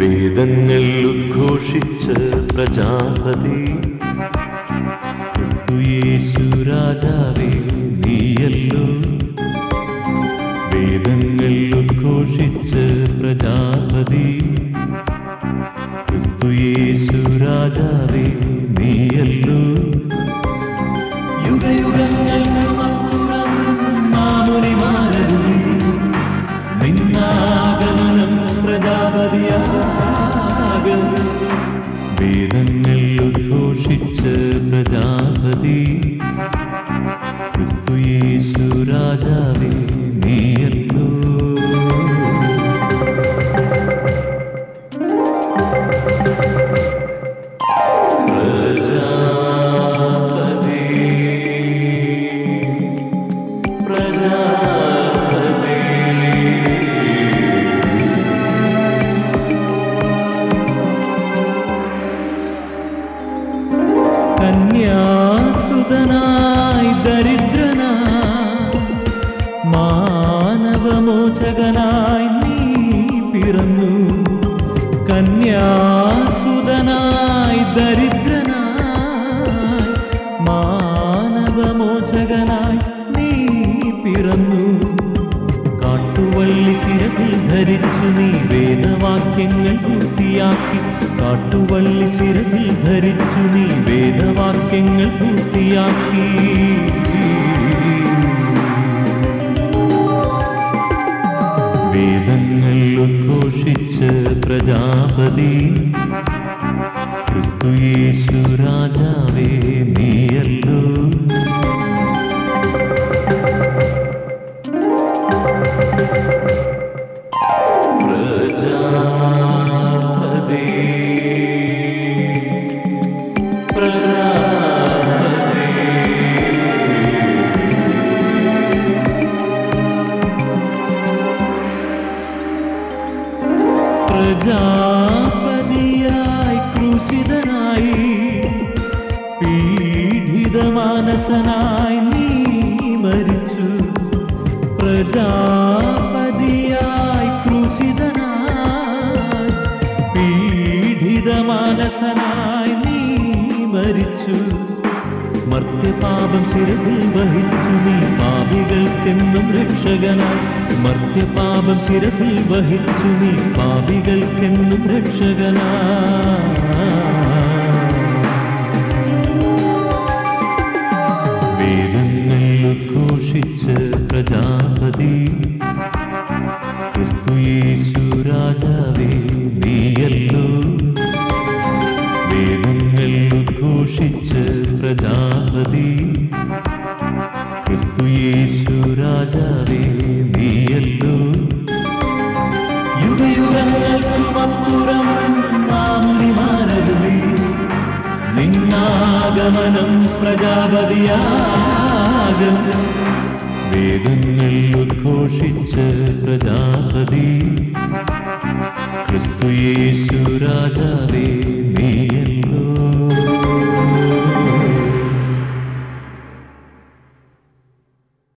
വേദങ്ങൾ ഉദ്ഘോഷിച്ച പ്രജാപതി ക്രിസ്തുയേശു രാജാവേ നീയല്ലോ വേദങ്ങൾ ഉദ്ഘോഷിച്ച പ്രജാപതി ക്രിസ്തുയേശു രാജാവേ നീയല്ലോ യുഗയുഗങ്ങൾക്കുമപ്പുറം മാമുനിമാരരുളി നിന്നാഗമനം പ്രജാപതിയാകും വേദങ്ങൾ ഉദ്ഘോഷിച്ച പ്രജാപതി ക്രിസ്തുയേശു രാജാവേ നീയല്ലോ പ്രജാപതി പ്രജാപതി കന്യാസുതനായി ദരിദ്രനായി മാനവമോചകനായി നീ പിറന്നു കന്യാസുതനായി ദരിദ്രനായി മാനവമോചകനായി നീ പിറന്നു കാട്ടുവള്ളി ശിരസിൽ ധരിച്ചു നീ വേദവാക്യങ്ങൾ പൂർത്തിയാക്കി കാട്ടുവള്ളി ശിരസിൽ ധരിച്ചു നീ വേദവാക്യങ്ങൾ പൂർത്തിയാക്കി വേദങ്ങൾ ഉദ്ഘോഷിച്ച പ്രജാപതി ക്രിസ്തുയേശു രാജാവേ നീയല്ലോ പ്രജാപതി പ്രജാപതി പ്രജാപതിയായി ക്രൂശിതനായി പീഡിതമാനസനായി നീ മരിച്ചു പ്രജാപതിയായി ക്രൂശിതനായി പീഡിതമാനസനായി നീ മരിച്ചു മർത്യപാപം ശിരസിൽ വഹിച്ചു നീ പാപികൾക്കെന്നും രക്ഷകനായി മർത്യപാപം ശിരസിൽ വഹിച്ചു നീ പാപികൾക്കെന്നും രക്ഷകനായി വേദങ്ങൾ ഉദ്ഘോഷിച്ച പ്രജാപതി ക്രിസ്തുയേശു രാജാവേ നീയല്ലോ വേദങ്ങൾ ഉദ്ഘോഷിച്ച പ്രജാപതി ക്രിസ്തുയേശു രാജാവേ നീയല്ലോ യുഗയുഗങ്ങൾക്കുമപ്പുറം മാമുനിമാരരുളി നിന്നാഗമനം പ്രജാപതിയാകും വേദങ്ങൾ ഉദ്ഘോഷിച്ച പ്രജാപതി ക്രിസ്തുയേശു രാജാവേ